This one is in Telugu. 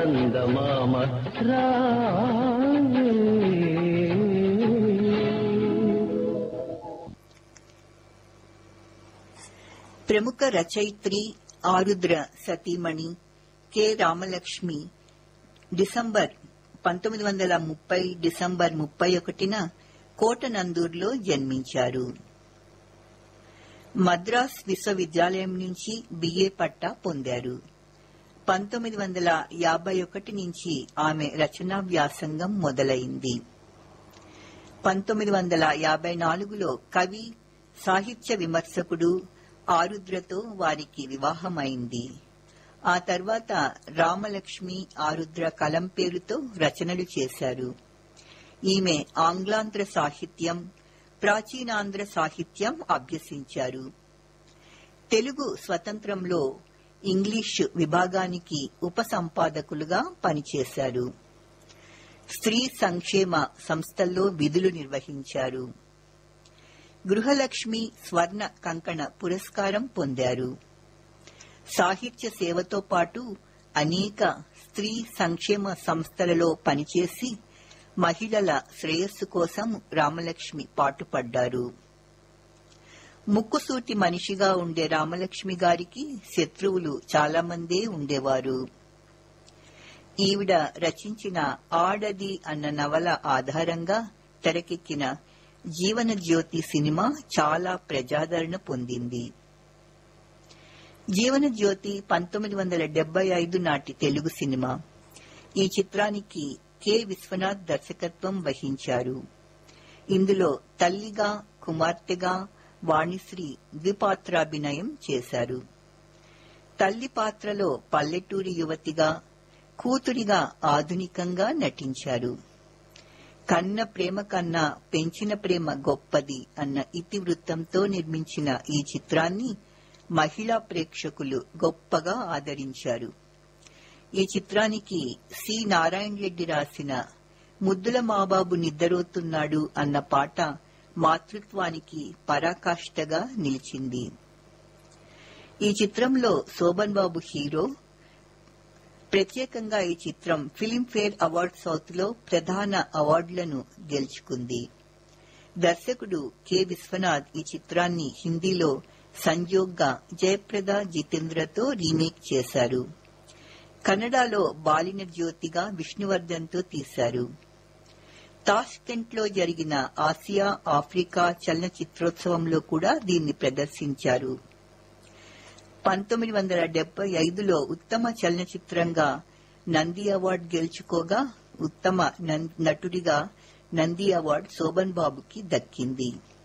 చందమామ రావే ప్రముఖ రచయిత్రి ఆరుద్ర సతీమణి కె రామలక్ష్మి డిసెంబర్ పంతొమ్మిది వందల ముప్పై డిసెంబర్ ముప్పై ఒకటిన కోటనందూరులో జన్మించారు మద్రాస్ విశ్వవిద్యాలయం నుంచి బిఏ పట్టా పొందారు పంతొమ్మిది వందల యాభై ఒకటి నుంచి ఆమె రచనా వ్యాసంగం మొదలైంది పంతొమ్మిది వందల యాభై నాలుగులో కవి సాహిత్య విమర్శకుడు ఆరుద్రతో వారికి వివాహమైంది ఆ తర్వాత రామలక్ష్మి ఆరుద్ర కలం పేరుతో రచనలు చేశారు ఈమె ఆంగ్లాంధ్ర సాహిత్యం ప్రాచీనాంధ్ర సాహిత్యం అభ్యసించారు తెలుగు స్వతంత్రంలో ఇంగ్లీషు విభాగానికి ఉపసంపాదకులుగా పనిచేశారు స్త్రీ సంక్షేమ సంస్థల్లో విధులు నిర్వహించారు గృహలక్ష్మి స్వర్ణ కంకణ పురస్కారం పొందారు సాహిత్య సేవతో పాటు అనేక స్త్రీ సంక్షేమ సంస్థలలో పనిచేసి మహిళల శ్రేయస్సు కోసం రామలక్ష్మి పాటుపడ్డారు ముక్కుసూటి మనిషిగా ఉండే రామలక్ష్మి గారికి శత్రువులు చాలా మందే ఉండేవారు ఈవిడ రచించిన ఆడది అన్న నవల ఆధారంగా తెరకెక్కిన జీవన జ్యోతి సినిమా చాలా ప్రజాదరణ పొందింది జీవన జ్యోతి పంతొమ్మిది వందల డెబ్బై ఐదు నాటి తెలుగు సినిమా ఈ చిత్రానికి కె విశ్వనాథ్ దర్శకత్వం వహించారు ఇందులో తల్లిగా కుమార్తెగా వాణిశ్రీ ద్విపాత్రాభినయం చేశారు తల్లి పాత్రలో పల్లెటూరి యువతిగా కూతురిగా ఆధునికంగా నటించారు కన్న ప్రేమ కన్నా పెంచిన ప్రేమ గొప్పది అన్న ఇతివృత్తంతో నిర్మించిన ఈ చిత్రాన్ని మహిళా ప్రేక్షకులు గొప్పగా ఆదరించారు ఈ చిత్రానికి సి నారాయణ రెడ్డి రాసిన ముద్దుల మాబాబు నిద్రపోతున్నాడు అన్న పాట మాతృత్వానికి పరాకాష్ఠగా నిలిచింది ఈ చిత్రంలో శోభన్ బాబు హీరో ప్రత్యేకంగా ఈ చిత్రం ఫిలింఫేర్ అవార్డ్ సౌత్ లో ప్రధాన అవార్డులను గెలుచుకుంది దర్శకుడు కె విశ్వనాథ్ ఈ చిత్రాన్ని హిందీలో సంయోగ్గా జయప్రద జితేంద్రతో రీమేక్ చేశారు కన్నడలో బాలిన జ్యోతిగా విష్ణువర్ధన్తో తీశారు తాష్కెంట్ లో జరిగిన ఆసియా ఆఫ్రికా చలనచిత్రోత్సవంలో కూడా దీన్ని ప్రదర్శించారు పంతొమ్మిది వందల డెబ్బై ఐదులో ఉత్తమ చలనచిత్రంగా నంది అవార్డు గెలుచుకోగా ఉత్తమ నన్- నటుడిగా నంది అవార్డు శోభన్ బాబుకి దక్కింది